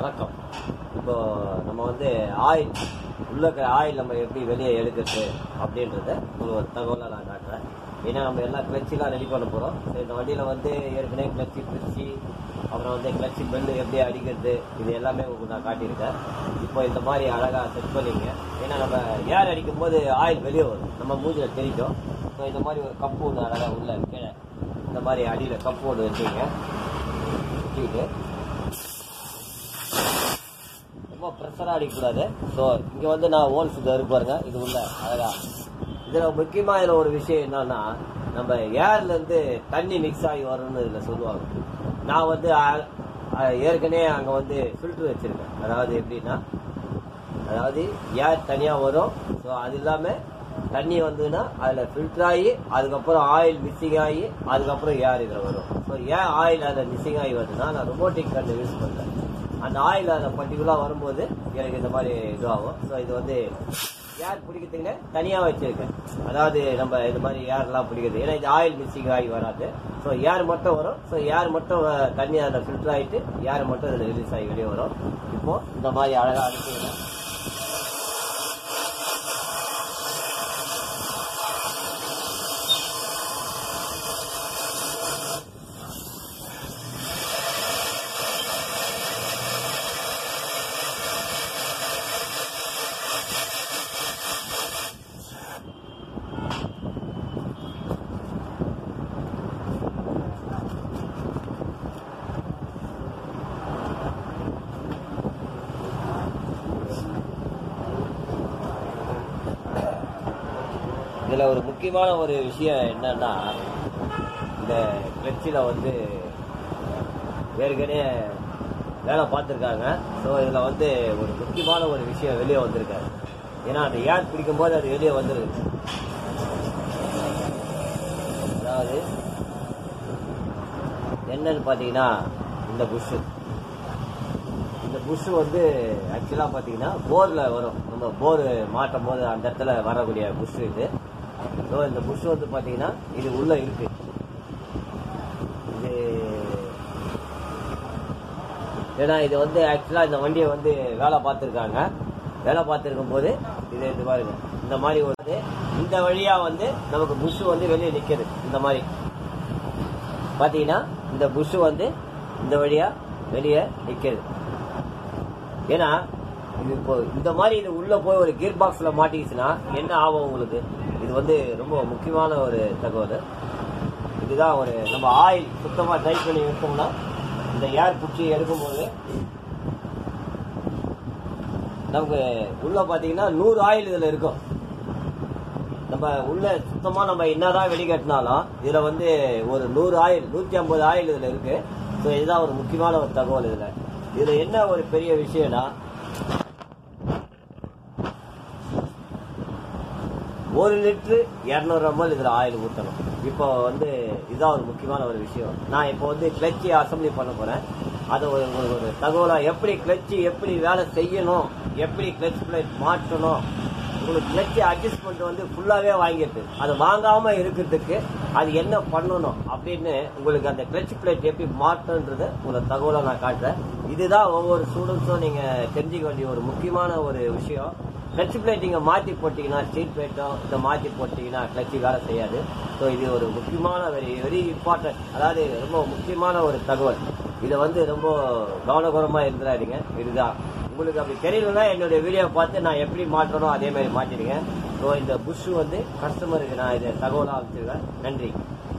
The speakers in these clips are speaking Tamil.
வணக்கம் இப்போ நம்ம வந்து ஆயில் உள்ள இருக்கிற ஆயில் நம்ம எப்படி வெளியே எடுக்கிறது அப்படின்றத உங்களுக்கு ஒரு தகவலை நான் காட்டுறேன் ஏன்னா நம்ம எல்லாம் கிளச்சிலாம் ரெடி பண்ண போகிறோம் இந்த வண்டியில் வந்து ஏற்கனவே கிளச்சி பிரிச்சு அப்புறம் வந்து கிளச்சி பெல்லு எப்படி அடிக்கிறது இது எல்லாமே உங்களுக்கு நான் காட்டியிருக்கேன் இப்போ இந்த மாதிரி அழகாக செட் பண்ணிங்க ஏன்னா நம்ம ஏர் அடிக்கும் போது ஆயில் வெளியே வரும் நம்ம மூஞ்சில் தெரிக்கும் ஸோ இந்த மாதிரி ஒரு கப்பு ஒன்று அழகாக உள்ள கீழே இந்த மாதிரி அடியில் கப்பு ஒன்று வச்சுங்க சுற்றிட்டு ரொம்ப ப்ரெஷராக அடிக்கக்கூடாது ஸோ இங்கே வந்து நான் ஓல்ஸ் இது இருக்கு பாருங்க இது உள்ள அழகா இதில் முக்கியமாக இதில் ஒரு விஷயம் என்னன்னா நம்ம ஏர்லேருந்து தண்ணி மிக்ஸ் ஆகி வரும்னு இதில் சொல்லுவாங்க நான் வந்து ஆ- ஆ, ஏற்கனவே அங்கே வந்து ஃபில்ட்ரு வச்சுருக்கேன் அதாவது எப்படின்னா அதாவது ஏர் தனியாக வரும் ஸோ அது இல்லாமல் தண்ணி வந்ததுன்னா அதில் ஃபில்டர் ஆகி அதுக்கப்புறம் ஆயில் மிஸ்ஸிங் ஆகி அதுக்கப்புறம் ஏர் இதில் வரும் ஸோ ஏன் ஆயில் அதில் மிஸ்ஸிங் ஆகி வருதுன்னா நான் ரொபோட்டிக் கண்ணு யூஸ் பண்ணுறேன் அந்த ஆயில் அதில் பர்டிகுலராக வரும்போது எனக்கு இந்த மாதிரி இதுவாகும் ஸோ இது வந்து ஏர் பிடிக்கிறதுக்குன்னு தனியாக வச்சிருக்கேன் அதாவது நம்ம இந்த மாதிரி ஏர்லாம் பிடிக்கிறது ஏன்னா இது ஆயில் மிஸ்ஸிங் ஆகி வராது ஸோ ஏர் மட்டும் வரும் ஸோ ஏர் மட்டும் அஹ், தண்ணி அதில் ஃபில்டர் ஆகிட்டு ஏர் மட்டும் அதில் ரிலீஸ் ஆகி வெளியே வரும் இப்போ இந்த மாதிரி அழகாக அடிச்சுக்கிறேன் இதுல ஒரு முக்கியமான ஒரு விஷயம் என்னன்னா இந்த கிளச்சில வந்து ஏற்கனவே வேலை பார்த்துருக்காங்க ஸோ இதில் வந்து ஒரு முக்கியமான ஒரு விஷயம் வெளியே வந்திருக்காரு ஏன்னா அந்த ஏர் பிடிக்கும் போது அது வெளியே வந்துருது அதாவது என்னன்னு பார்த்தீங்கன்னா இந்த புஷ்ஷு இந்த புஷ் வந்து ஆக்சுவலாக பார்த்தீங்கன்னா போரில் வரும் நம்ம போர் மாட்டும் போது அந்த இடத்துல வரக்கூடிய புஷ் இது ஸோ இந்த புஷ் வந்து பார்த்தீங்கன்னா இது உள்ள இருக்கு இது ஏன்னா இது வந்து ஆக்சுவலாக இந்த வண்டியை வந்து வேலை பார்த்துருக்காங்க வேலை பார்த்துருக்கும் போது இது இது பாருங்க இந்த மாதிரி வந்து இந்த வழியா வந்து நமக்கு புஷ் வந்து வெளியே நிற்குது இந்த மாதிரி பார்த்தீங்கன்னா இந்த புஷ் வந்து இந்த வழியா வெளியே நிற்குது ஏன்னா இது இப்போ இந்த மாதிரி இது உள்ள போய் ஒரு கியர் பாக்ஸ்ல மாட்டிக்கிச்சுன்னா என்ன ஆகும் உங்களுக்கு இது வந்து ரொம்ப முக்கியமான ஒரு தகவல் இதுதான் ஒரு நம்ம ஆயில் சுத்தமா ட்ரை பண்ணி எடுத்தோம்னா இந்த ஏர் குச்சி எடுக்கும்போது நமக்கு உள்ள பாத்தீங்கன்னா நூறு ஆயில் இதுல இருக்கும் நம்ம உள்ள சுத்தமா நம்ம என்னதான் வெடிகட்டினாலும் இதுல வந்து ஒரு நூறு ஆயில் நூத்தி ஐம்பது ஆயில் இதுல இருக்கு ஸோ இதுதான் ஒரு முக்கியமான ஒரு தகவல் இதுல இதுல என்ன ஒரு பெரிய விஷயம்னா ஒரு லிட்டரு இரநூறு எம்எல் இதுல ஆயில் ஊற்றணும் இப்போ வந்து இதுதான் ஒரு முக்கியமான ஒரு விஷயம் நான் இப்போ வந்து கிளச்சி அசம்பிளி பண்ண போறேன் அது ஒரு ஒரு- ஒரு தகவலா எப்படி கிளச்சி எப்படி வேலை செய்யணும் எப்படி கிளச் பிளேட் மாற்றணும் உங்களுக்கு கிளச்சி அட்ஜஸ்ட்மெண்ட் வந்து ஃபுல்லாவே வாங்கிட்டு அதை வாங்காம இருக்கிறதுக்கு அது என்ன பண்ணணும் அப்படின்னு உங்களுக்கு அந்த கிளச் பிளேட் எப்படி மாற்றன்றத உங்களுக்கு தகவலை நான் காட்டுறேன் இதுதான் ஒவ்வொரு ஸ்டூடெண்ட்ஸும் நீங்க தெரிஞ்சுக்க வேண்டிய ஒரு முக்கியமான ஒரு விஷயம் கிளச் பிளேட் நீங்க மாத்தி போட்டீங்கன்னா ஸ்டீல் பிளேட்டோ இதை மாத்தி போட்டீங்கன்னா கிளச்சி வேலை செய்யாது ஸோ இது ஒரு முக்கியமான வெரி வெரி இம்பார்ட்டன்ட் அதாவது ரொம்ப முக்கியமான ஒரு தகவல் இதை வந்து ரொம்ப கவனகுரமா இருந்துடாதீங்க இதுதான் உங்களுக்கு அப்படி தெரியலன்னா என்னுடைய வீடியோ பார்த்து நான் எப்படி மாற்றணும் அதே மாதிரி மாற்றிடுங்க ஸோ இந்த புஷ் வந்து கஸ்டமருக்கு நான் இதை தகவலாக அமைச்சிருக்கேன் நன்றி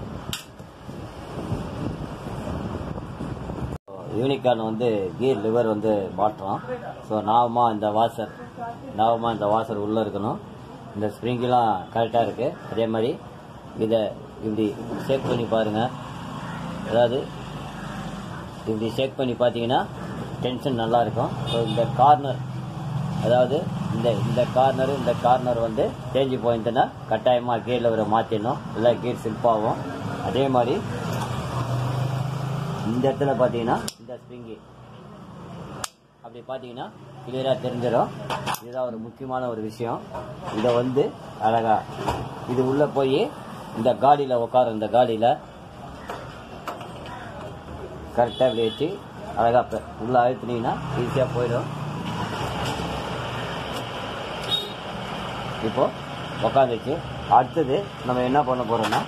யூனிகார்ன் வந்து கியர் லிவர் வந்து மாற்றோம் ஸோ நாவமா இந்த வாசர் நாவமா இந்த வாசர் உள்ள இருக்கணும் இந்த ஸ்ப்ரிங்கெல்லாம் கரெக்டாக இருக்கு அதே மாதிரி இதை இப்படி ஷேக் பண்ணி பாருங்க அதாவது இப்படி ஷேக் பண்ணி பார்த்தீங்கன்னா டென்ஷன் நல்லா இருக்கும் ஸோ இந்த கார்னர் அதாவது இந்த இந்த கார்னர் இந்த கார்னர் வந்து சேஞ்சு போயிருந்ததுன்னா கட்டாயமாக கீர் லெவரை மாற்றிடணும் இல்லை கீர் சில்பாகும் அதே மாதிரி இந்த இடத்துல பார்த்தீங்கன்னா இந்த ஸ்ப்ரிங்கி அப்படி பார்த்தீங்கன்னா கிளியராக தெரிஞ்சிடும் இதுதான் ஒரு முக்கியமான ஒரு விஷயம் இதை வந்து அழகா இது உள்ளே போய் இந்த காடியில் உட்கார இந்த காடியில் கரெக்டாக இப்படி வச்சு அழகா இப்ப உள்ள அழுத்துனீங்கன்னா ஈஸியா போயிடும் இப்போ உக்காந்துச்சு அடுத்தது நம்ம என்ன பண்ண போறோம்னா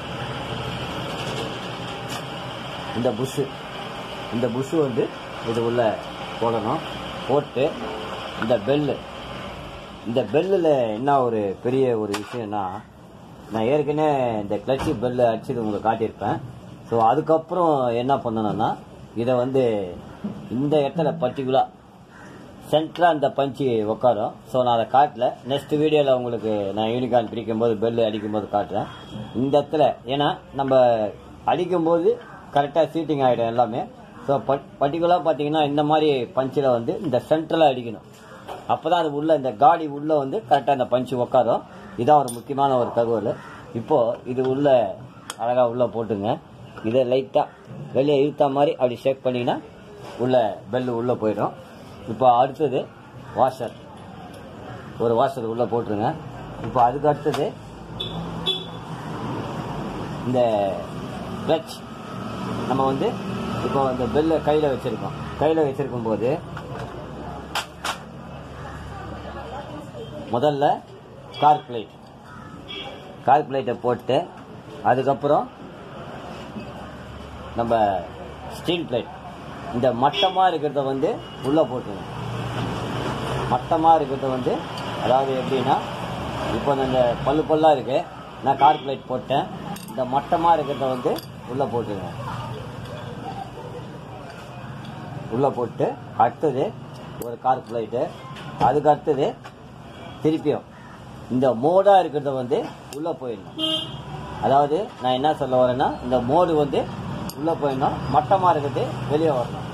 இந்த புஷ்ஷு இந்த புஷ்ஷு வந்து இது உள்ள போடணும் போட்டு இந்த பெல்லு இந்த பெல்லில் என்ன ஒரு பெரிய ஒரு விஷயம்னா நான் ஏற்கனவே இந்த கிளட்சி பெல்லு அடிச்சது உங்களுக்கு காட்டியிருப்பேன் ஸோ அதுக்கப்புறம் என்ன பண்ணணும்னா இதை வந்து இந்த இடத்துல பர்டிகுலர் சென்டராக அந்த பஞ்சு உட்காரும் ஸோ நான் அதை காட்டல நெக்ஸ்ட் வீடியோவில் உங்களுக்கு நான் யூனிகார்ன் பிரிக்கும் போது பெல்லு அடிக்கும் போது காட்டுறேன் இந்த இடத்துல ஏன்னா நம்ம அடிக்கும்போது கரெக்டாக சீட்டிங் ஆகிடும் எல்லாமே ஸோ பர்டிகுலராக பார்த்தீங்கன்னா இந்த மாதிரி பஞ்சில் வந்து இந்த சென்டரில் அடிக்கணும் அப்பதான் அது உள்ள இந்த காடி உள்ள வந்து கரெக்டாக அந்த பஞ்சு உட்காரும் இதான் ஒரு முக்கியமான ஒரு தகவல் இப்போ இது உள்ள அழகா உள்ள போட்டுங்க இதை லைட்டா வெளியே இழுத்த மாதிரி அப்படி ஷேக் பண்ணீங்கன்னா உள்ள பெல்லு உள்ள போயிடும் இப்போ அடுத்தது வாஷர் ஒரு வாஷர் உள்ள போட்டுருங்க இப்போ அதுக்கு அடுத்தது இந்த கிளச் நம்ம வந்து இப்போ அந்த பெல்லை கையில் வச்சிருக்கோம் கையில் வச்சிருக்கும் போது முதல்ல கார் பிளேட் கார் பிளேட்டை போட்டு அதுக்கப்புறம் நம்ம ஸ்டீல் பிளேட் இந்த மட்டமாக இருக்கிறத வந்து உள்ளே போட்டுருங்க மட்டமாக இருக்கிறத வந்து அதாவது எப்படின்னா இப்போ இந்த பல்லு பல்லாக இருக்கு நான் கார் பிளேட் போட்டேன் இந்த மட்டமாக இருக்கிறத வந்து உள்ளே போட்டுருங்க உள்ளே போட்டு அடுத்தது ஒரு கார் பிளேட்டு அதுக்கு அடுத்தது திருப்பியும் இந்த மோடா இருக்கிறத வந்து உள்ள போயிடணும் அதாவது நான் என்ன சொல்ல வரேன்னா இந்த மோடு வந்து உள்ள போயிடணும் மட்டமா இருக்கிறது வெளியே வரணும்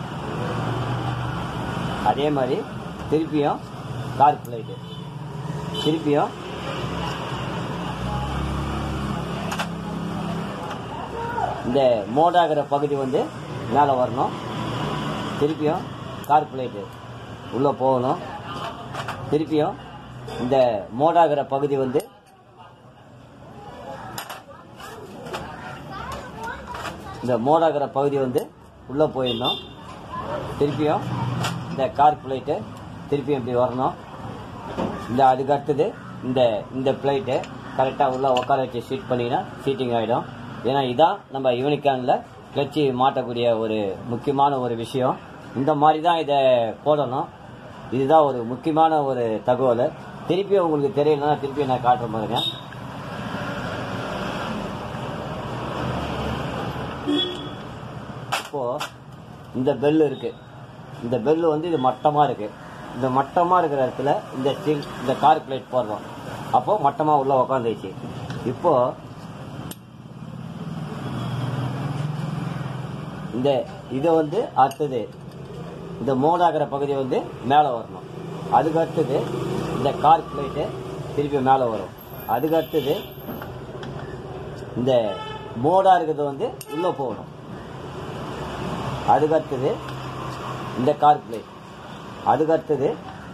அதே மாதிரி திருப்பியும் கார் பிளேட்டு திருப்பியும் இந்த மோடாகிற பகுதி வந்து மேலே வரணும் திருப்பியும் கார் பிளேட்டு உள்ள போகணும் திருப்பியும் இந்த மோடாகிற பகுதி வந்து இந்த மோடாகிற பகுதி வந்து உள்ள போயிடணும் திருப்பியும் இந்த கார் பிளேட்டு திருப்பியும் இப்படி வரணும் இந்த அதுக்கு அடுத்தது இந்த இந்த பிளேட்டு கரெக்டாக உள்ள உட்கார வச்சு சீட் பண்ணினா சீட்டிங் ஆகிடும் ஏன்னா இதான் நம்ம யூனிகானில் கிளச்சி மாட்டக்கூடிய ஒரு முக்கியமான ஒரு விஷயம் இந்த மாதிரி தான் இதை போடணும் இதுதான் ஒரு முக்கியமான ஒரு தகவல் திருப்பி உங்களுக்கு தெரியலன்னா திருப்பி நான் காட்டுற பாருங்க இப்போ இந்த பெல் இருக்கு இந்த பெல் வந்து இது மட்டமா இருக்கு இந்த மட்டமா இருக்கிற இடத்துல இந்த ஸ்டீல் இந்த கார் பிளேட் போடுறோம் அப்போ மட்டமா உள்ள உக்காந்துச்சு இப்போ இந்த இதை வந்து அடுத்தது இந்த மோடாகிற பகுதி வந்து மேலே வரணும் அதுக்கு அடுத்தது இந்த கார் பிளேட்டு திருப்பி மேலே வரும் அதுக்கு அடுத்தது இந்த மோடா இருக்கிறது வந்து உள்ளே போகணும் அதுக்கு அடுத்தது இந்த கார் பிளேட் அதுக்கு அடுத்தது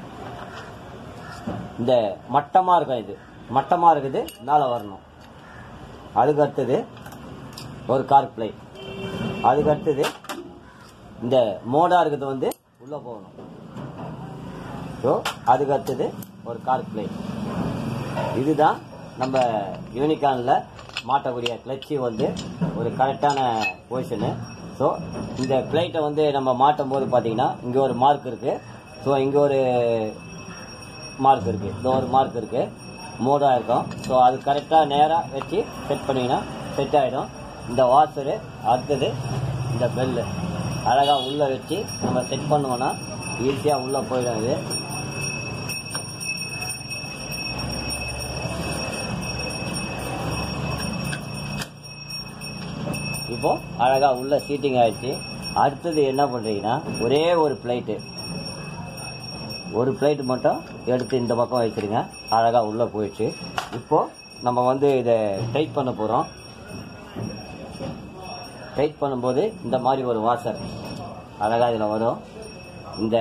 இந்த மட்டமாக இருக்கும் இது மட்டமாக இருக்குது மேலே வரணும் அதுக்கு அடுத்தது ஒரு கார் பிளேட் அதுக்கு அடுத்தது இந்த மோடா இருக்கிறது வந்து உள்ள போகணும் ஸோ அதுக்கு அடுத்தது ஒரு கார் பிளேட் இதுதான் நம்ம யூனிகானில் மாட்டக்கூடிய கிளச்சி வந்து ஒரு கரெக்டான பொசிஷனு ஸோ இந்த பிளேட்டை வந்து நம்ம மாட்டும் போது பார்த்தீங்கன்னா இங்கே ஒரு மார்க் இருக்கு ஸோ இங்கே ஒரு மார்க் இருக்கு இந்த ஒரு மார்க் இருக்கு மோடா இருக்கும் ஸோ அது கரெக்டாக நேராக வச்சு செட் பண்ணீங்கன்னா செட் ஆகிடும் இந்த வாஷரு அடுத்தது இந்த பெல்லு அழகாக உள்ளே வச்சு நம்ம செட் பண்ணுவோம்னா ஈஸியாக உள்ளே போயிடும் இது இப்போ அழகா உள்ள சீட்டிங் ஆயிடுச்சு அடுத்தது என்ன பண்றீங்கன்னா ஒரே ஒரு பிளேட்டு ஒரு பிளேட் மட்டும் எடுத்து இந்த பக்கம் வச்சிருங்க அழகா உள்ள போயிடுச்சு இப்போ நம்ம வந்து இதை டைட் பண்ண போறோம் டைட் பண்ணும்போது இந்த மாதிரி ஒரு வாசர் அழகா இதுல வரும் இந்த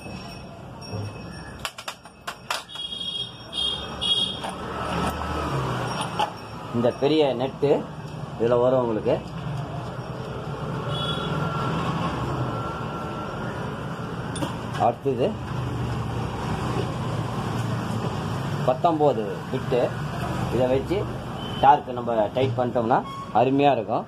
இந்த பெரிய நெட்டு இதுல வரும் உங்களுக்கு அடுத்தது பத்தொம்போது பிட்டு இதை வச்சு டார்க்கு நம்ம டைட் பண்ணிட்டோம்னா அருமையாக இருக்கும்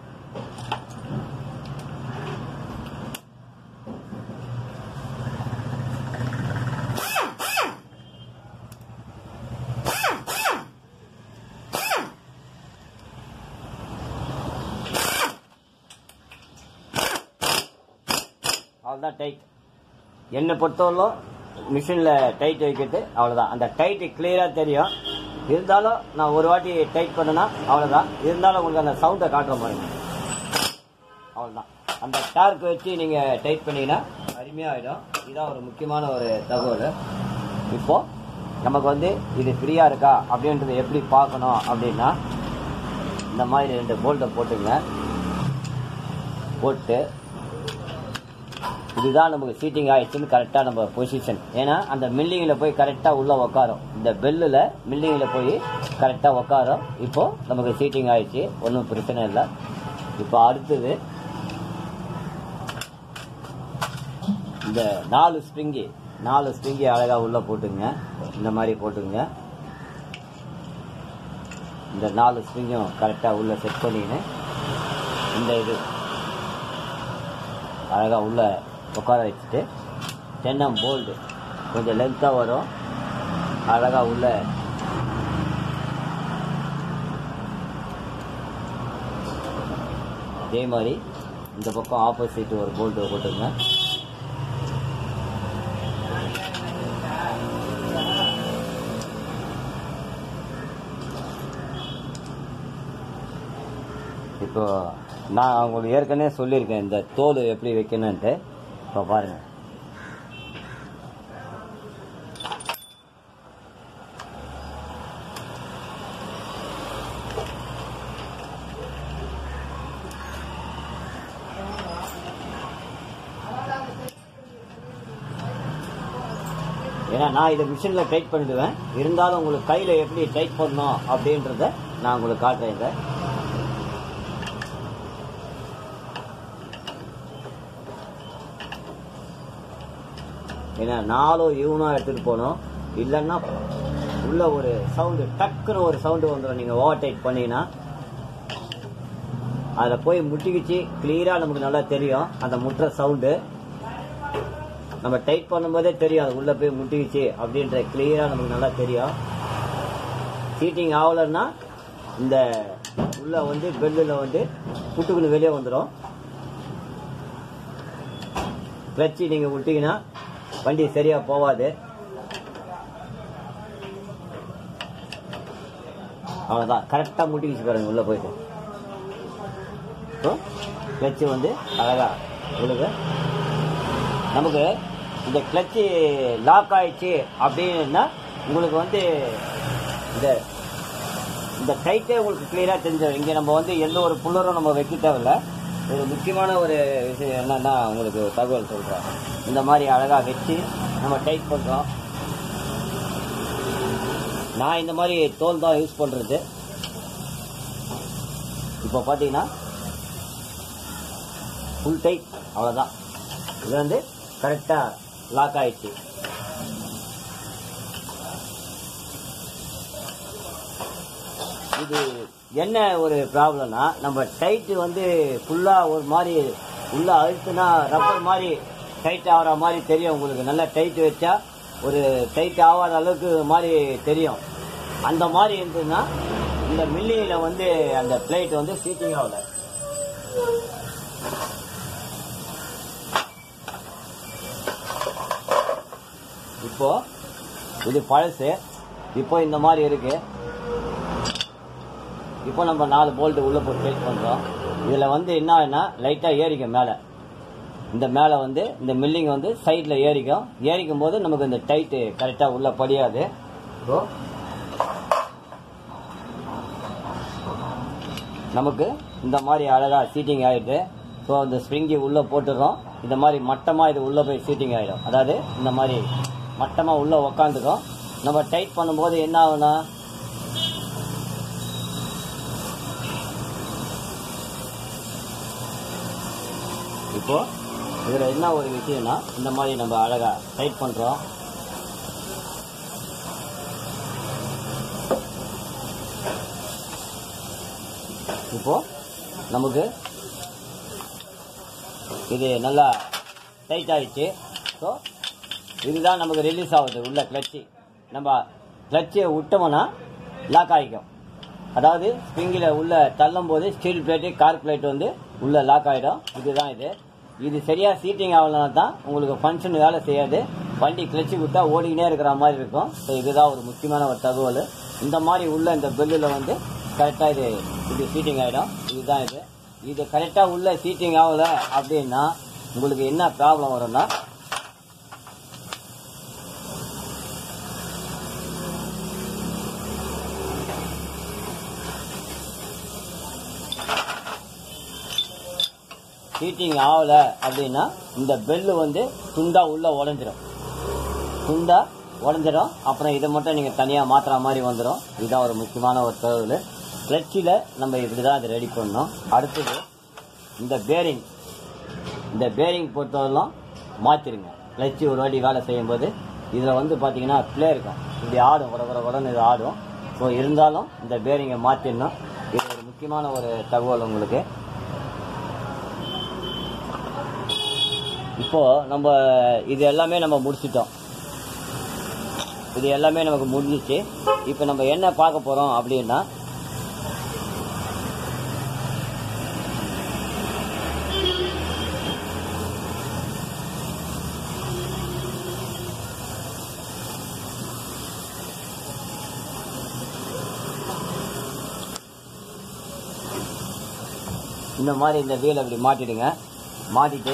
அவ்வளோதான் டைட் என்னை பொறுத்தவரையிலும் மிஷினில் டைட் வைக்கிறது அவ்வளோதான் அந்த டைட்டு கிளியராக தெரியும் இருந்தாலும் நான் ஒரு வாட்டி டைட் பண்ணேன்னா அவ்வளோதான் இருந்தாலும் உங்களுக்கு அந்த சவுண்டை காட்டுற பாருங்க அவ்வளோதான் அந்த டார்க் வச்சு நீங்கள் டைட் பண்ணீங்கன்னா அருமையாகிடும் இதான் ஒரு முக்கியமான ஒரு தகவல் இப்போ நமக்கு வந்து இது ஃப்ரீயாக இருக்கா அப்படின்றத எப்படி பார்க்கணும் அப்படின்னா இந்த மாதிரி ரெண்டு போல்ட்டை போட்டுங்க போட்டு இதுதான் நமக்கு சீட்டிங் ஆயிடுச்சுன்னு கரெக்டாக நம்ம பொசிஷன் ஏன்னா அந்த மில்லிங்கில் போய் கரெக்டாக உள்ளே உக்காரும் இந்த பெல்லில் மில்லிங்கில் போய் கரெக்டாக உக்காரும் இப்போ நமக்கு சீட்டிங் ஆயிடுச்சு ஒன்றும் பிரச்சனை இல்லை இப்போ அடுத்தது இந்த நாலு ஸ்ப்ரிங்கி நாலு ஸ்ப்ரிங்கி அழகாக உள்ளே போட்டுங்க இந்த மாதிரி போட்டுங்க இந்த நாலு ஸ்ப்ரிங்கும் கரெக்டாக உள்ளே செட் பண்ணிக்கின்னு இந்த இது அழகாக உள்ள உட்கார வச்சுட்டு தென்னம் போல்டு கொஞ்சம் லென்த்தாக வரும் அழகாக உள்ள இதே மாதிரி இந்த பக்கம் ஆப்போசிட் ஒரு போல்டு போட்டுங்க இப்போ நான் உங்களுக்கு ஏற்கனவே சொல்லியிருக்கேன் இந்த தோல் எப்படி வைக்கணுன்ட்டு இப்போ பாருங்க ஏன்னா நான் இதை மிஷினில் டைட் பண்ணிடுவேன் இருந்தாலும் உங்களுக்கு கையில் எப்படி டைட் பண்ணணும் அப்படின்றத நான் உங்களுக்கு காட்டுறேன் இதை ஏன்னா நாலும் இவனும் எடுத்துகிட்டு போகணும் இல்லைன்னா உள்ள ஒரு சவுண்டு டக்குன்னு ஒரு சவுண்டு வந்துடும் நீங்கள் ஓவர் டைட் பண்ணீங்கன்னா அதில் போய் முட்டிக்கிச்சு கிளியராக நமக்கு நல்லா தெரியும் அந்த முட்டுற சவுண்டு நம்ம டைட் பண்ணும்போதே தெரியும் அது உள்ளே போய் முட்டிக்கிச்சு அப்படின்ற கிளியராக நமக்கு நல்லா தெரியும் சீட்டிங் ஆகலைன்னா இந்த உள்ள வந்து பெல்லில் வந்து புட்டுக்குன்னு வெளியே வந்துடும் கிளச்சி நீங்கள் விட்டீங்கன்னா வண்டி சரியா போவாது அவ்வளோதான் கரெக்டாக முட்டிக்கிச்சு பாருங்க உள்ள போயிட்டு கிளச்சு வந்து அழகா உங்களுக்கு நமக்கு இந்த கிளச்சு லாக் ஆயிடுச்சு அப்படின்னா உங்களுக்கு வந்து இந்த இந்த டைட்டே உங்களுக்கு கிளியராக தெரிஞ்சிடும் இங்கே நம்ம வந்து எந்த ஒரு புல்லரும் நம்ம வைக்க தேவையில்ல ஒரு முக்கியமான ஒரு விஷயம் என்னன்னா உங்களுக்கு தகவல் சொல்கிறேன் இந்த மாதிரி அழகாக வச்சு நம்ம டைட் பண்ணுறோம் நான் இந்த மாதிரி தோல் தான் யூஸ் பண்ணுறது இப்போ பார்த்தீங்கன்னா ஃபுல் டைட் அவ்வளோதான் இது வந்து கரெக்டாக லாக் ஆயிடுச்சு இது என்ன ஒரு ப்ராப்ளம்னா நம்ம டைட்டு வந்து ஃபுல்லாக ஒரு மாதிரி உள்ள அழுத்துனா ரப்பர் மாதிரி டைட் ஆகிற மாதிரி தெரியும் உங்களுக்கு நல்லா டைட் வச்சா ஒரு டைட் ஆகாத அளவுக்கு மாதிரி தெரியும் அந்த மாதிரி இருந்ததுன்னா இந்த மில்லியில் வந்து அந்த பிளேட் வந்து சீட்டிங் ஆகல இப்போ இது பழசு இப்போ இந்த மாதிரி இருக்கு இப்போ நம்ம நாலு போல்ட்டு உள்ள போட்டு டைட் பண்றோம் இதுல வந்து என்ன ஆகுனா லைட்டா ஏறிக்கும் மேல இந்த மேல வந்து இந்த மில்லிங் வந்து சைட்ல ஏறிக்கும் ஏறிக்கும் போது நமக்கு இந்த டைட்டு கரெக்டா உள்ள படியாது ஸோ நமக்கு இந்த மாதிரி அழகா சீட்டிங் ஆயிட்டு ஸோ இந்த ஸ்ப்ரிங்கி உள்ள போட்டுறோம் இந்த மாதிரி மட்டமா இது உள்ள போய் சீட்டிங் ஆயிடும் அதாவது இந்த மாதிரி மட்டமா உள்ள உக்காந்துக்கும் நம்ம டைட் பண்ணும்போது என்ன ஆகுனா இப்போ இதில் என்ன ஒரு விஷயம்னா இந்த மாதிரி நம்ம அழகா டைட் பண்ணுறோம் இப்போ நமக்கு இது நல்லா டைட் ஆயிடுச்சு ஸோ இதுதான் நமக்கு ரிலீஸ் ஆகுது உள்ள கிளச்சு நம்ம கிளச்சை விட்டோம்னா லாக் ஆகிக்கும் அதாவது ஸ்ப்ரிங்கில் உள்ள தள்ளும் போது ஸ்டீல் பிளேட்டு கார் பிளேட் வந்து உள்ள லாக் ஆகிடும் இதுதான் இது இது சரியா சீட்டிங் ஆகலனா தான் உங்களுக்கு ஃபங்க்ஷன் வேலை செய்யாது வண்டி கிளச்சு விட்டா ஓடிக்கினே இருக்கிற மாதிரி இருக்கும் ஸோ இதுதான் ஒரு முக்கியமான ஒரு தகவல் இந்த மாதிரி உள்ள இந்த பெல்லில் வந்து கரெக்டாக இது இது சீட்டிங் ஆகிடும் இதுதான் இது இது கரெக்டாக உள்ள சீட்டிங் ஆகல அப்படின்னா உங்களுக்கு என்ன ப்ராப்ளம் வரும்னா ஹீட்டிங் ஆகல அப்படின்னா இந்த பெல்லு வந்து துண்டா உள்ள உடஞ்சிரும் துண்டா உடஞ்சிரும் அப்புறம் இதை மட்டும் நீங்கள் தனியாக மாற்றுற மாதிரி வந்துடும் இதுதான் ஒரு முக்கியமான ஒரு தகவல் கிளச்சில் நம்ம இப்படி தான் அதை ரெடி பண்ணணும் அடுத்தது இந்த பேரிங் இந்த பேரிங் பொறுத்தவரைலாம் மாற்றிருங்க கிளச்சி ஒரு வாட்டி வேலை செய்யும்போது இதில் வந்து பார்த்தீங்கன்னா ப்ளே இருக்கும் இப்படி ஆடும் வர வர வரன்னு இது ஆடும் ஸோ இருந்தாலும் இந்த பேரிங்கை மாற்றிடணும் இது ஒரு முக்கியமான ஒரு தகவல் உங்களுக்கு இப்போ நம்ம இது எல்லாமே நம்ம முடிச்சிட்டோம் இது எல்லாமே நமக்கு முடிஞ்சிச்சு இப்போ நம்ம என்ன பார்க்க போறோம் அப்படின்னா இந்த மாதிரி இந்த வீல் அப்படி மாட்டிடுங்க மாட்டிட்டு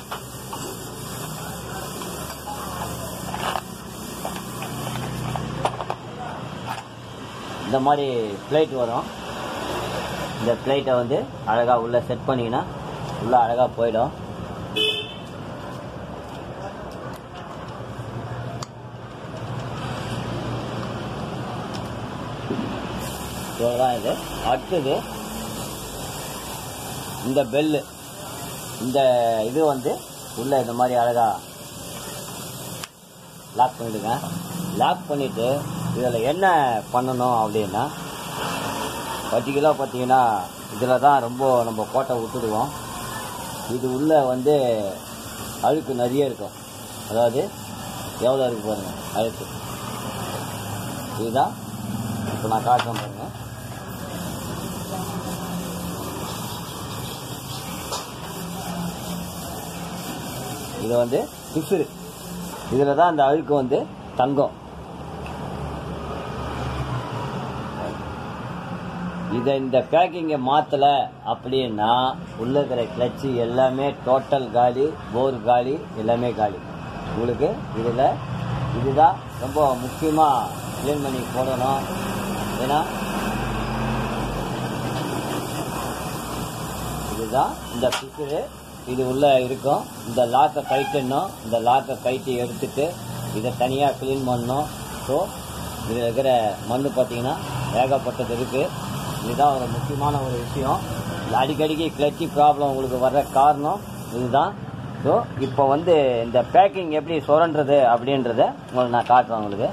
இந்த மாதிரி பிளேட் வரும் இந்த பிளேட்டை வந்து அழகாக உள்ளே செட் பண்ணிங்கன்னா உள்ளே அழகாக போயிடும் இவ்வளோதான் இது அடுத்தது இந்த பெல்லு இந்த இது வந்து உள்ள இந்த மாதிரி அழகா லாக் பண்ணிடுங்க லாக் பண்ணிட்டு இதில் என்ன பண்ணணும் அப்படின்னா பர்டிகுலராக பார்த்தீங்கன்னா இதில் தான் ரொம்ப நம்ம கோட்டை விட்டுடுவோம் இது உள்ள வந்து அழுக்கு நிறைய இருக்கும் அதாவது எவ்வளோ இருக்கு பாருங்க அழுக்கு இதுதான் இப்போ நான் காட்டுறேன் பாருங்க இது வந்து பிசுறு இதில் தான் அந்த அழுக்கு வந்து தங்கம் இதை இந்த பேக்கிங்கை மாற்றலை அப்படின்னா உள்ள இருக்கிற கிளச்சு எல்லாமே டோட்டல் காலி போர் காலி எல்லாமே காலி உங்களுக்கு இதில் இதுதான் ரொம்ப முக்கியமாக க்ளீன் பண்ணி போடணும் ஏன்னா இதுதான் இந்த பிசுறு இது உள்ள இருக்கும் இந்த லாக்கை கைட்டணும் இந்த லாக்கை கைட்டி எடுத்துட்டு இதை தனியாக க்ளீன் பண்ணணும் ஸோ இதில் இருக்கிற மண் பார்த்தீங்கன்னா ஏகப்பட்டது இருக்குது இதுதான் ஒரு முக்கியமான ஒரு விஷயம் இந்த அடிக்கடிக்கு கிளச்சி ப்ராப்ளம் உங்களுக்கு வர்ற காரணம் இதுதான் ஸோ இப்போ வந்து இந்த பேக்கிங் எப்படி சுரண்டுறது அப்படின்றத உங்களுக்கு நான் காட்டுறேன் உங்களுக்கு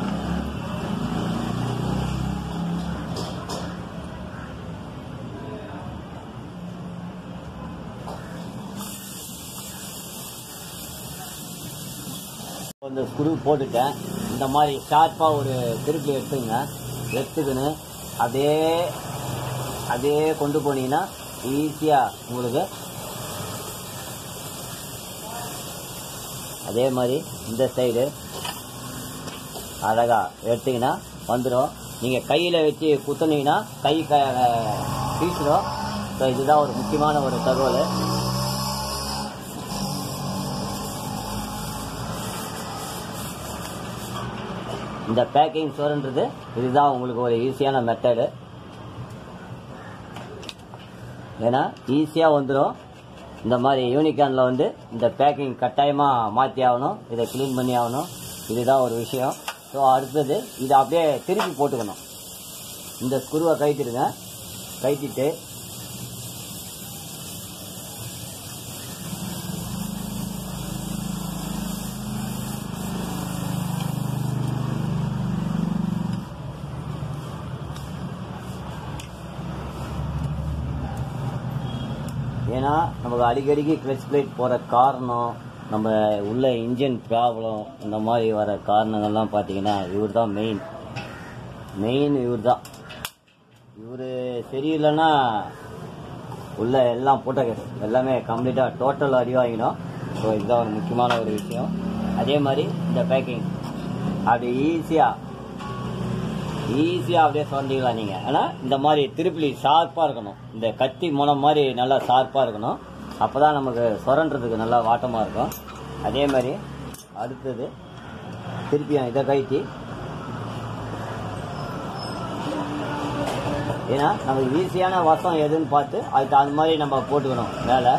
இந்த ஸ்க்ரூ போட்டுட்டேன் இந்த மாதிரி ஷார்ப்பாக ஒரு திருப்பி எடுத்துங்க எடுத்துக்கின்னு அதே அதே கொண்டு போனீங்கன்னா ஈஸியாக உங்களுக்கு அதே மாதிரி இந்த சைடு அழகா எடுத்தீங்கன்னா வந்துடும் நீங்கள் கையில் வச்சு குத்துனீங்கன்னா கை க பீசிடும் ஸோ இதுதான் ஒரு முக்கியமான ஒரு தகவல் இந்த பேக்கிங் ஸ்டோர்ன்றது இதுதான் உங்களுக்கு ஒரு ஈஸியான மெத்தடு ஏன்னா ஈஸியாக வந்துடும் இந்த மாதிரி யூனிகானில் வந்து இந்த பேக்கிங் கட்டாயமாக மாற்றி ஆகணும் இதை க்ளீன் பண்ணி ஆகணும் இதுதான் ஒரு விஷயம் ஸோ அடுத்தது இதை அப்படியே திருப்பி போட்டுக்கணும் இந்த ஸ்க்ரூவை கைத்திடுங்க கைத்திட்டு ஏன்னா நமக்கு அடிக்கடிக்கு கிளச் பிளேட் போகிற காரணம் நம்ம உள்ள இன்ஜின் ப்ராப்ளம் இந்த மாதிரி வர காரணங்கள்லாம் பார்த்தீங்கன்னா இவர் தான் மெயின் மெயின் இவர் தான் இவர் சரியில்லைன்னா உள்ள எல்லாம் போட்ட எல்லாமே கம்ப்ளீட்டாக டோட்டல் அறிவாகிடும் ஸோ இதுதான் ஒரு முக்கியமான ஒரு விஷயம் அதே மாதிரி இந்த பேக்கிங் அப்படி ஈஸியாக ஈஸியாக அப்படியே சொன்னீங்களா நீங்கள் ஆனால் இந்த மாதிரி திருப்பி ஷார்ப்பாக இருக்கணும் இந்த கத்தி முனை மாதிரி நல்லா ஷார்ப்பாக இருக்கணும் அப்போ தான் நமக்கு சுரண்டுறதுக்கு நல்லா வாட்டமாக இருக்கும் அதே மாதிரி அடுத்தது திருப்பியும் இதை கழட்டி ஏன்னா நமக்கு ஈஸியான வசம் எதுன்னு பார்த்து அதுக்கு அந்த மாதிரி நம்ம போட்டுக்கணும் மேலே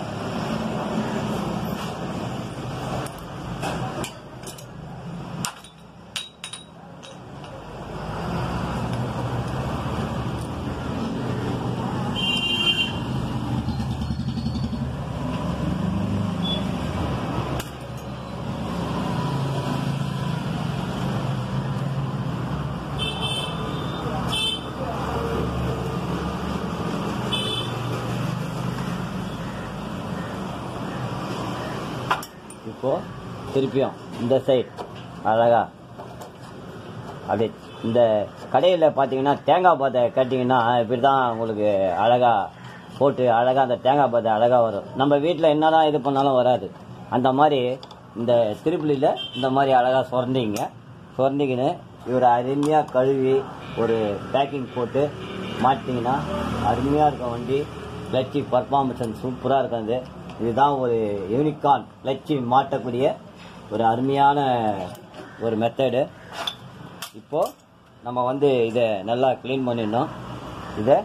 இப்போ திருப்பியும் இந்த சைட் அழகா அப்படி இந்த கடையில் பார்த்தீங்கன்னா தேங்காய் பாத்தை கட்டிங்கன்னா இப்படி தான் உங்களுக்கு அழகா போட்டு அழகா அந்த தேங்காய் பாத்தை அழகா வரும் நம்ம வீட்டில் என்னதான் இது பண்ணாலும் வராது அந்த மாதிரி இந்த திருப்பிலியில் இந்த மாதிரி அழகா சுரண்டிங்க சுரண்டிக்கின்னு இவர் அருமையாக கழுவி ஒரு பேக்கிங் போட்டு மாட்டிங்கன்னா அருமையாக இருக்கும் வண்டி கிளச்சி பர்ஃபார்மன்ஸ் சூப்பராக இருக்காது இதுதான் ஒரு யூனிகான் கிளச்சி மாட்டக்கூடிய ஒரு அருமையான ஒரு மெத்தடு இப்போ நம்ம வந்து இதை நல்லா க்ளீன் பண்ணிடணும் இதை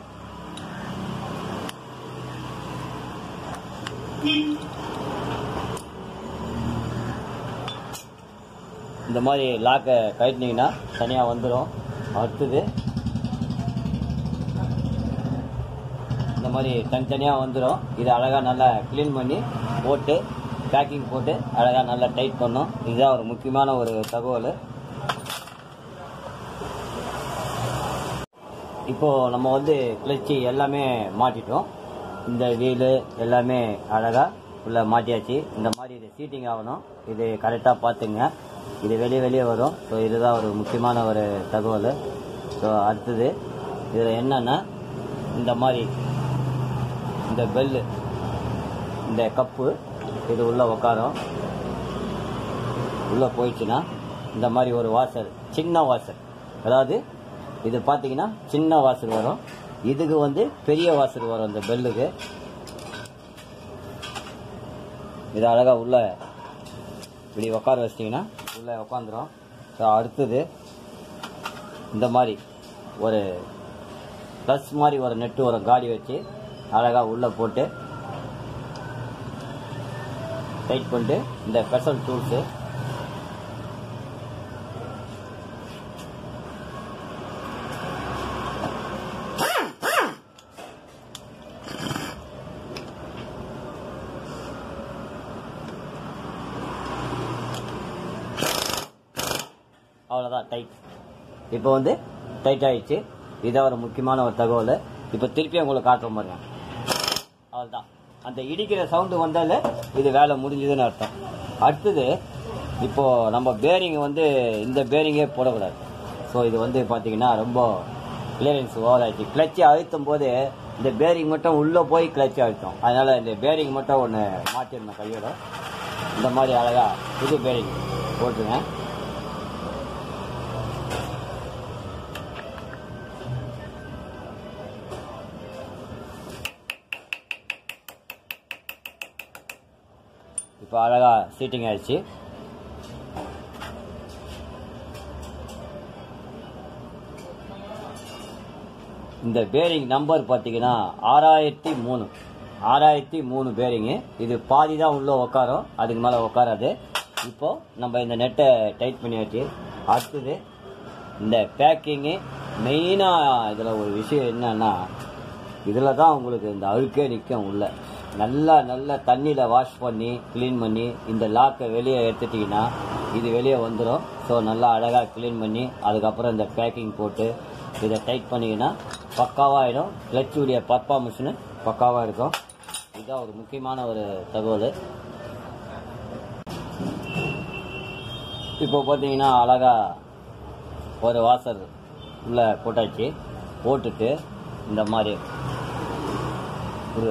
இந்த மாதிரி லாக்கை கட்டினீங்கன்னா தனியாக வந்துடும் அடுத்தது இந்த மாதிரி தனித்தனியாக வந்துடும் இதை அழகாக நல்லா க்ளீன் பண்ணி போட்டு பேக்கிங் போட்டு அழகாக நல்லா டைட் பண்ணோம் இதுதான் ஒரு முக்கியமான ஒரு தகவல் இப்போ நம்ம வந்து கிளச்சி எல்லாமே மாட்டிட்டோம் இந்த வீலு எல்லாமே அழகா உள்ள மாட்டியாச்சு இந்த மாதிரி இது சீட்டிங் ஆகணும் இது கரெக்டாக பார்த்துங்க இது வெளியே வெளியே வரும் ஸோ இதுதான் ஒரு முக்கியமான ஒரு தகவல் ஸோ அடுத்தது இதில் என்னன்னா இந்த மாதிரி இந்த பெல்லு இந்த கப்பு இது உள்ள உக்காரும் உள்ள போயிடுச்சுன்னா இந்த மாதிரி ஒரு வாசல் சின்ன வாசல் அதாவது இது பார்த்தீங்கன்னா சின்ன வாசல் வரும் இதுக்கு வந்து பெரிய வாசல் வரும் இந்த பெல்லுக்கு இது அழகா உள்ள இப்படி உட்கார வச்சிட்டிங்கன்னா உள்ள உட்காந்துரும் ஸோ அடுத்தது இந்த மாதிரி ஒரு ப்ளஸ் மாதிரி ஒரு நெட்டு ஒரு காடி வச்சு அழகா உள்ள போட்டு டைட் பண்ணிட்டு இந்த ஸ்பெஷல் டூல்ஸு அவ்வளோதான் டைட் இப்போ வந்து டைட் ஆயிடுச்சு இதான் ஒரு முக்கியமான ஒரு தகவல் இப்போ திருப்பி உங்களுக்கு காட்டுற பாருங்க அவ்வளோதான் அந்த இடிக்கிற சவுண்டு வந்தால இது வேலை முடிஞ்சதுன்னு அர்த்தம் அடுத்தது இப்போ நம்ம பேரிங் வந்து இந்த பேரிங்கே போடக்கூடாது ஸோ இது வந்து பார்த்தீங்கன்னா ரொம்ப கிளியரன்ஸ் ஓவர் ஆயிடுச்சு கிளச்சி அழுத்தும் போது இந்த பேரிங் மட்டும் உள்ளே போய் கிளச்சி அழுத்தம் அதனால இந்த பேரிங் மட்டும் ஒன்று மாட்டிருந்தேன் கையோட இந்த மாதிரி அழகா புது பேரிங் போட்டுருங்க இப்போ அழகா சீட்டிங் ஆயிடுச்சு இந்த பேரிங் நம்பர் பார்த்தீங்கன்னா ஆறாயிரத்தி மூணு ஆறாயிரத்தி மூணு பேரிங்கு இது பாதி தான் உள்ள உட்காரும் அதுக்கு மேலே உட்காராது இப்போ நம்ம இந்த நெட்டை டைட் பண்ணியாச்சு அடுத்தது இந்த பேக்கிங்கு மெயினாக இதில் ஒரு விஷயம் என்னன்னா இதில் தான் உங்களுக்கு இந்த அழுக்கே நிற்கும் உள்ள நல்லா நல்லா தண்ணியில் வாஷ் பண்ணி க்ளீன் பண்ணி இந்த லாக்கை வெளியே எடுத்துட்டிங்கன்னா இது வெளியே வந்துடும் ஸோ நல்லா அழகாக க்ளீன் பண்ணி அதுக்கப்புறம் இந்த பேக்கிங் போட்டு இதை டைட் பண்ணிங்கன்னா பக்காவாகிடும் கிளச்சுடைய பர்ஃபார்மன்ஸ்னு பக்காவாக இருக்கும் இது இதுதான் ஒரு முக்கியமான ஒரு தகவல் இப்போ பார்த்தீங்கன்னா அழகா ஒரு வாசர் உள்ள போட்டாச்சு போட்டுட்டு இந்த மாதிரி ஒரு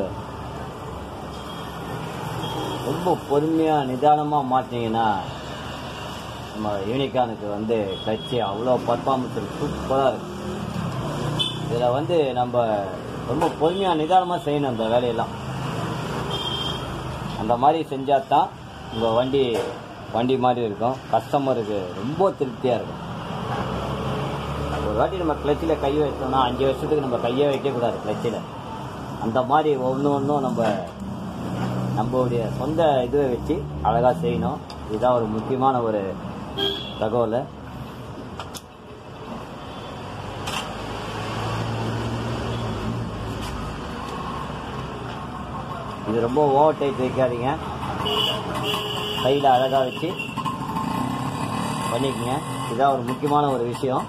ரொம்ப பொறுமையாக நிதானமாக மாட்டினீங்கன்னா நம்ம யூனிகானுக்கு வந்து கட்சி அவ்வளோ பர்ஃபார்மன்ஸ் சூப்பராக இருக்கு இதில் வந்து நம்ம ரொம்ப பொறுமையாக நிதானமாக செய்யணும் இந்த வேலையெல்லாம் அந்த மாதிரி செஞ்சால் தான் உங்கள் வண்டி வண்டி மாதிரி இருக்கும் கஸ்டமருக்கு ரொம்ப திருப்தியாக இருக்கும் ஒரு வாட்டி நம்ம கிளச்சில் கை வைத்தோம்னா அஞ்சு வருஷத்துக்கு நம்ம கையே வைக்கக்கூடாது கிளச்சில் அந்த மாதிரி ஒன்று ஒன்றும் நம்ம நம்மளுடைய சொந்த இதுவை வச்சு அழகாக செய்யணும் இதுதான் ஒரு முக்கியமான ஒரு தகவல் இது ரொம்ப ஓவர் டைட் வைக்காதீங்க கையில் அழகாக வச்சு பண்ணிக்கங்க இதுதான் ஒரு முக்கியமான ஒரு விஷயம்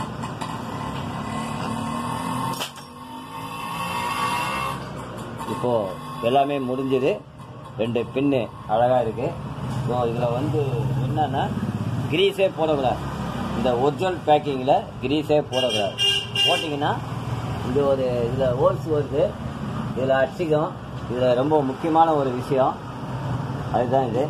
இப்போ எல்லாமே முடிஞ்சது ரெண்டு பின்னு அழகா இருக்கு ஸோ இதில் வந்து என்னன்னா கிரீஸே போடக்கூடாது இந்த ஒரிஜினல் பேக்கிங்கில் கிரீஸே போடக்கூடாது போட்டிங்கன்னா இது ஒரு இதில் ஹோல்ஸ் வருது இதில் அடிச்சிக்கும் இதில் ரொம்ப முக்கியமான ஒரு விஷயம் அதுதான் இது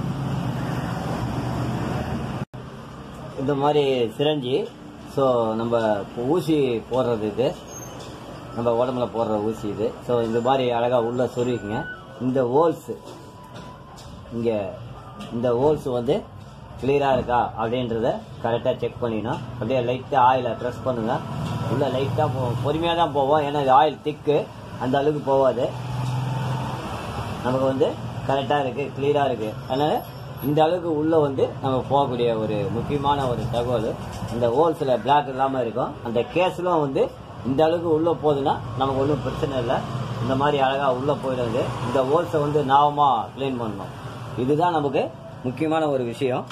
இந்த மாதிரி சிரஞ்சி ஸோ நம்ம இப்போ ஊசி போடுறது இது நம்ம உடம்புல போடுற ஊசி இது ஸோ இந்த மாதிரி அழகாக உள்ள சொருவிக்குங்க இந்த ஹோல்ஸ் இங்கே இந்த ஹோல்ஸ் வந்து கிளியராக இருக்கா அப்படின்றத கரெக்டாக செக் பண்ணிடணும் அப்படியே லைட்டாக ஆயிலை ப்ரெஸ் பண்ணுங்க உள்ள லைட்டாக போவோம் பொறுமையாக தான் போவோம் ஏன்னா இது ஆயில் திக்கு அந்த அளவுக்கு போகாது நமக்கு வந்து கரெக்டாக இருக்குது கிளியராக இருக்குது அதனால் இந்த அளவுக்கு உள்ளே வந்து நம்ம போகக்கூடிய ஒரு முக்கியமான ஒரு தகவல் இந்த ஹோல்ஸில் பிளாக் இல்லாமல் இருக்கும் அந்த கேஸ்லாம் வந்து இந்த அளவுக்கு உள்ளே போகுதுன்னா நமக்கு ஒன்றும் பிரச்சனை இல்லை இந்த மாதிரி அழகாக உள்ளே போயிடுது இந்த ஹோல்ஸை வந்து நாவமாக க்ளீன் பண்ணணும் இதுதான் நமக்கு முக்கியமான ஒரு விஷயம்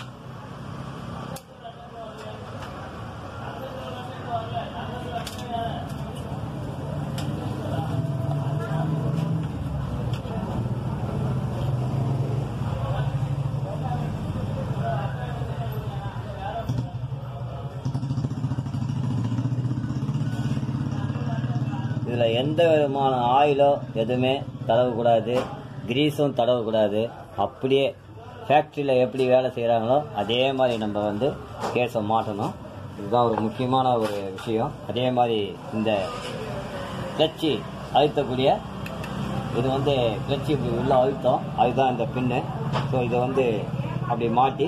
இதில் எந்த விதமான ஆயிலோ எதுவுமே தடவக்கூடாது கிரீஸும் தடவக்கூடாது அப்படியே ஃபேக்ட்ரியில் எப்படி வேலை செய்கிறாங்களோ அதே மாதிரி நம்ம வந்து கேஸை மாட்டணும் இதுதான் ஒரு முக்கியமான ஒரு விஷயம் அதே மாதிரி இந்த கிளச்சி அழுத்தக்கூடிய இது வந்து கிளச்சி இப்படி உள்ள அழுத்தம் அதுதான் இந்த பின்னு ஸோ இதை வந்து அப்படி மாட்டி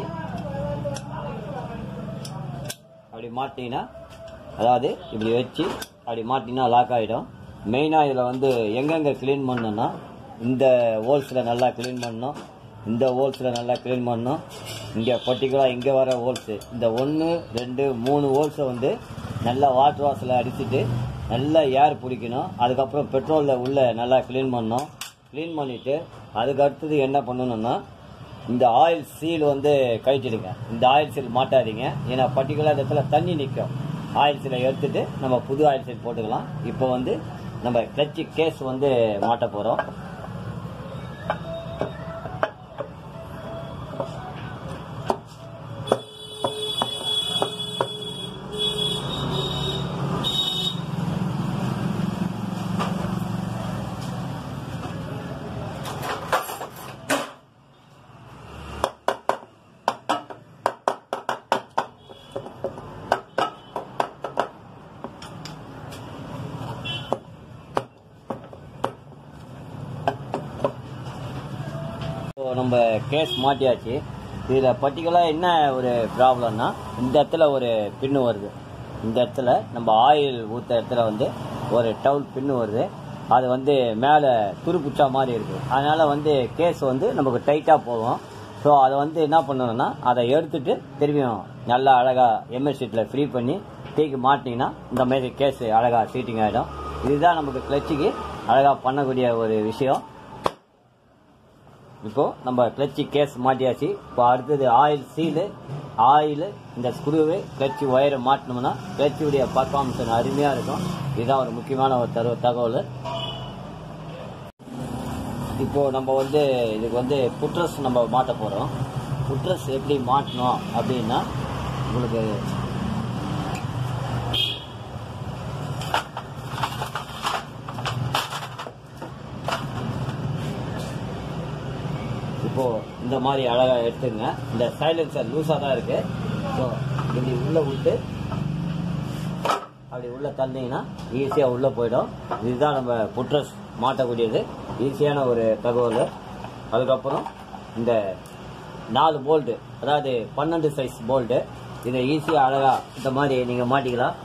அப்படி மாட்டிங்கன்னா அதாவது இப்படி வச்சு அப்படி மாட்டினா லாக் ஆகிடும் மெயினாக இதில் வந்து எங்கெங்கே க்ளீன் பண்ணணும்னா இந்த ஹோல்ஸில் நல்லா க்ளீன் பண்ணணும் இந்த ஹோல்ஸில் நல்லா க்ளீன் பண்ணணும் இங்கே பர்டிகுலராக இங்கே வர ஹோல்ஸு இந்த ஒன்று ரெண்டு மூணு ஹோல்ஸை வந்து நல்லா வாட்டர் வாஷில் அடிச்சுட்டு நல்லா ஏர் பிடிக்கணும் அதுக்கப்புறம் பெட்ரோலில் உள்ள நல்லா க்ளீன் பண்ணணும் க்ளீன் பண்ணிவிட்டு அதுக்கு அடுத்தது என்ன பண்ணணும்னா இந்த ஆயில் சீல் வந்து கழிச்சிடுங்க இந்த ஆயில் சீல் மாட்டாதீங்க ஏன்னா பர்டிகுலர் இடத்துல தண்ணி நிற்கும் ஆயில் சீலை எடுத்துட்டு நம்ம புது ஆயில் சீல் போட்டுக்கலாம் இப்போ வந்து நம்ம கிளச்சு கேஸ் வந்து மாட்ட போகிறோம் இப்போ நம்ம கேஸ் மாட்டியாச்சு இதில் பர்டிகுலராக என்ன ஒரு ப்ராப்ளம்னா இந்த இடத்துல ஒரு பின்னு வருது இந்த இடத்துல நம்ம ஆயில் ஊற்ற இடத்துல வந்து ஒரு டவுல் பின்னு வருது அது வந்து மேலே துருப்புச்சா மாதிரி இருக்குது அதனால் வந்து கேஸ் வந்து நமக்கு டைட்டாக போகும் ஸோ அதை வந்து என்ன பண்ணணும்னா அதை எடுத்துட்டு திரும்பியும் நல்லா அழகாக எம்எஸ் ஷீட்டில் ஃப்ரீ பண்ணி தீக்கு மாட்டினீங்கன்னா இந்த மாதிரி கேஸ் அழகாக சீட்டிங் ஆகிடும் இதுதான் நமக்கு கிளச்சுக்கு அழகாக பண்ணக்கூடிய ஒரு விஷயம் இப்போ நம்ம கிளச்சி கேஸ் மாட்டியாச்சு இப்போ அடுத்தது ஆயில் சீலு ஆயில் இந்த ஸ்க்ரூவு கிளச்சி ஒயரை மாட்டினோம்னா கிளச்சியுடைய பர்ஃபார்மன்ஸ் அருமையாக இருக்கும் இதுதான் ஒரு முக்கியமான ஒரு தரு தகவல் இப்போ நம்ம வந்து இதுக்கு வந்து புட்ரஸ் நம்ம மாட்ட போகிறோம் புட்ரஸ் எப்படி மாட்டணும் அப்படின்னா உங்களுக்கு இப்போ இந்த மாதிரி அழகா எடுத்துங்க இந்த சைலன்சர் லூஸாக தான் இருக்கு ஸோ இப்படி உள்ள விட்டு அப்படி உள்ள தந்தீங்கன்னா ஈஸியாக உள்ள போயிடும் இதுதான் நம்ம புட்ரஸ் மாட்டக்கூடியது ஈஸியான ஒரு தகவல் அதுக்கப்புறம் இந்த நாலு போல்டு அதாவது பன்னெண்டு சைஸ் போல்டு இதை ஈஸியாக அழகா இந்த மாதிரி நீங்கள் மாட்டிக்கலாம்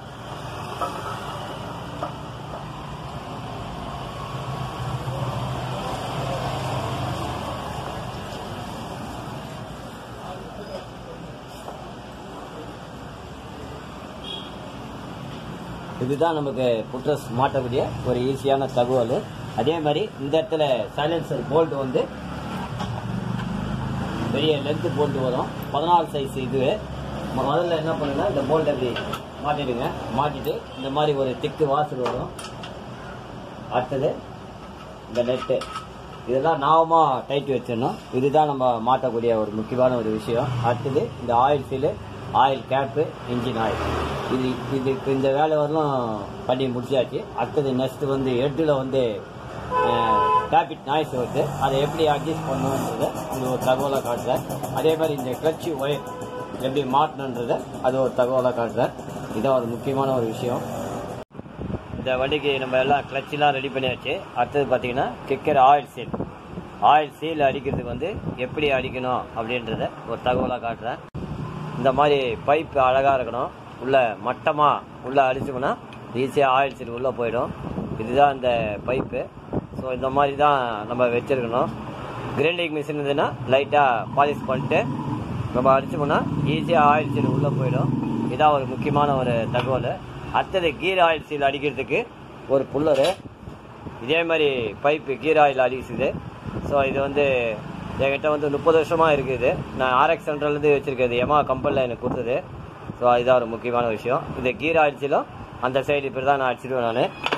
இதுதான் நமக்கு புட்ரஸ் மாட்டக்கூடிய ஒரு ஈஸியான தகவல் அதே மாதிரி இந்த இடத்துல சைலன்சர் போல்ட் வந்து பெரிய லென்த் போல்ட் வரும் பதினாறு சைஸ் இது ம- முதல்ல என்ன பண்ணுங்க இந்த போல்ட் அப்படி மாட்டிடுங்க மாட்டிட்டு இந்த மாதிரி ஒரு திக்கு வாசல் வரும் அடுத்தது இந்த நெட்டு இதெல்லாம் நாவமா டைட் வச்சிடணும் இதுதான் நம்ம மாட்டக்கூடிய ஒரு முக்கியமான ஒரு விஷயம் அடுத்தது இந்த oil seal oil cap engine oil இது இது இப்ப இந்த வேலை வரலும் பண்ணி முடிச்சாச்சு அடுத்தது நெக்ஸ்ட் வந்து ஹெட்டில் வந்து டேபிட் நாய்ஸ் வருது அதை எப்படி அட்ஜஸ்ட் பண்ணணுன்றத இது ஒரு தகவலாக காட்டுறேன் அதே மாதிரி இந்த கிளச்சு ஒயர் எப்படி மாட்டணுன்றத அது ஒரு தகவலாக காட்டுறேன் இதான் ஒரு முக்கியமான ஒரு விஷயம் இந்த வண்டிக்கு நம்ம எல்லாம் கிளச்செலாம் ரெடி பண்ணியாச்சு அடுத்தது பார்த்தீங்கன்னா kicker oil seal oil seal அடிக்கிறதுக்கு வந்து எப்படி அடிக்கணும் அப்படின்றத ஒரு தகவலாக காட்டுறேன் இந்த மாதிரி பைப் அழகாக இருக்கணும் உள்ள மட்டமாக உள்ளே அடிச்சோம்னா ஈஸியாக ஆயில் சீல் உள்ளே போயிடும் இதுதான் இந்த பைப்பு ஸோ இந்த மாதிரி தான் நம்ம வச்சுருக்கணும் கிரைண்டிங் மிஷின் இருந்ததுன்னா லைட்டாக பாலிஷ் பண்ணிட்டு நம்ம அடிச்சோம்னா ஈஸியாக ஆயில் சீல் உள்ளே போயிடும் இதான் ஒரு முக்கியமான ஒரு தகவல் அடுத்தது கீர் ஆயில் சீல் அடிக்கிறதுக்கு ஒரு புல்லரு இதே மாதிரி பைப்பு கீர் ஆயில் அடிக்குது ஸோ இது வந்து என்கிட்ட வந்து முப்பது வருஷமாக இருக்குது நான் ஆர்எக்ஸ் சென்ட்ரல்லேருந்து வச்சுருக்கிறது எமா கம்பெனியில் எனக்கு கொடுத்தது ஸோ இதுதான் ஒரு முக்கியமான விஷயம் இது கீர் ஆயிடுச்சிலும் அந்த சைடு இப்படி தான் நான் அடிச்சிடுவேன் நான்